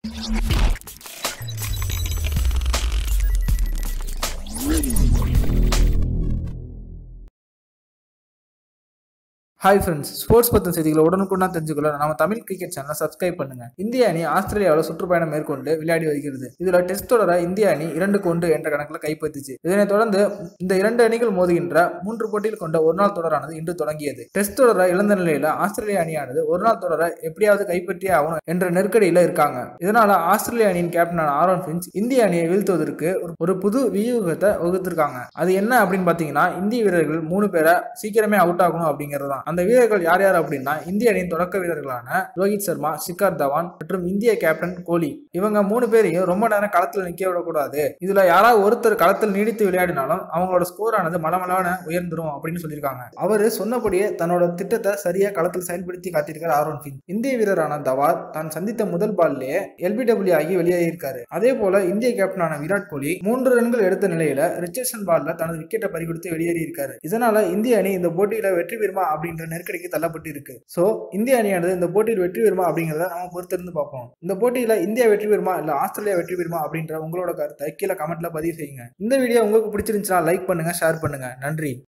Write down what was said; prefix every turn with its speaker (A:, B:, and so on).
A: hi friends sports பற்றின செய்திகளை உடனுக்குடன் தெரிஞ்சுக்கொள்ள நம்ம தமிழ் கிரிக்கெட் சேனலை சப்ஸ்கிரைப் பண்ணுங்க இந்திய அணி ஆஸ்திரேலியாவில் சுற்றுப்பயணம் மேற்கொண்டு விளையாடி வருகிறது இதில் டெஸ்ட் தொடரை இந்திய அணி இரண்டுக்கு ஒன்று என்ற கணக்கில் கைப்பற்றிச்சு இதனைத் தொடர்ந்து இந்த இரண்டு அணிகள் மோதுகின்ற மூன்று போட்டியில் கொண்ட ஒரு நாள் தொடரானது இன்று தொடங்கியது டெஸ்ட் தொடரை இழந்த நிலையில ஆஸ்திரேலிய அணியானது ஒரு நாள் தொடரை எப்படியாவது கைப்பற்றியே ஆகணும் என்ற நெருக்கடியில் இருக்காங்க இதனால ஆஸ்திரேலிய அணியின் கேப்டனான ஆரோன் பின்ச் இந்திய அணியை வீழ்த்துவதற்கு ஒரு- ஒரு புது வியூகத்தை வகுத்திருக்காங்க அது என்ன அப்படின்னு பார்த்தீங்கன்னா இந்திய வீரர்கள் மூணு பேரை சீக்கிரமே அவுட் ஆகணும் அப்படிங்கிறது தான் அந்த வீரர்கள் யார் யார் அப்படின்னா இந்திய அணியின் தொடக்க வீரர்களான ரோஹித் சர்மா சிக்கர் தவான் மற்றும் இந்திய கேப்டன் கோலி இவங்க மூணு பேரையும் ரொம்ப நேரம் களத்தில் நிக்க விடக்கூடாது இதுல யாராவது ஒருத்தர் களத்தில் நீடித்து விளையாடினாலும் அவங்களோட ஸ்கோர் ஆனது மலமலான உயர்ந்துரும் அப்படின்னு சொல்லியிருக்காங்க அவரு சொன்னபடியே தன்னோட திட்டத்தை சரியா களத்தில் செயல்படுத்தி காட்டியிருக்கார் ஆரோன் பின் இந்திய வீரரான தவார் தான் சந்தித்த முதல் பால்லேயே எல்பிடபிள்யூ ஆகி வெளியேறியிருக்காரு அதே போல இந்திய கேப்டனான விராட் கோலி மூன்று ரன்கள் எடுத்த நிலையில ரிச்சர்சன் பால்ல தனது விக்கெட்டை பறிகொடுத்து வெளியேறியிருக்காரு இதனால இந்திய அணி இந்த போட்டியில வெற்றி பெறுமா அப்படின்ற நெருக்கடிக்கு தள்ளப்பட்டு இருக்கு சோ இந்திய அணியானது இந்த போட்டியில் வெற்றி பெறுமா அப்படிங்கிறத நம்ம பொறுத்திருந்து பார்ப்போம் இந்த போட்டியில இந்தியா வெற்றி பெறுமா இல்ல ஆஸ்திரேலியா வெற்றி பெறுமா அப்படின்ற உங்களோட கருத்தை கீழே கமெண்ட்ல பதிவு செய்யுங்க இந்த வீடியோ உங்களுக்கு பிடிச்சிருந்துச்சுன்னா லைக் பண்ணுங்க ஷேர் பண்ணுங்க நன்றி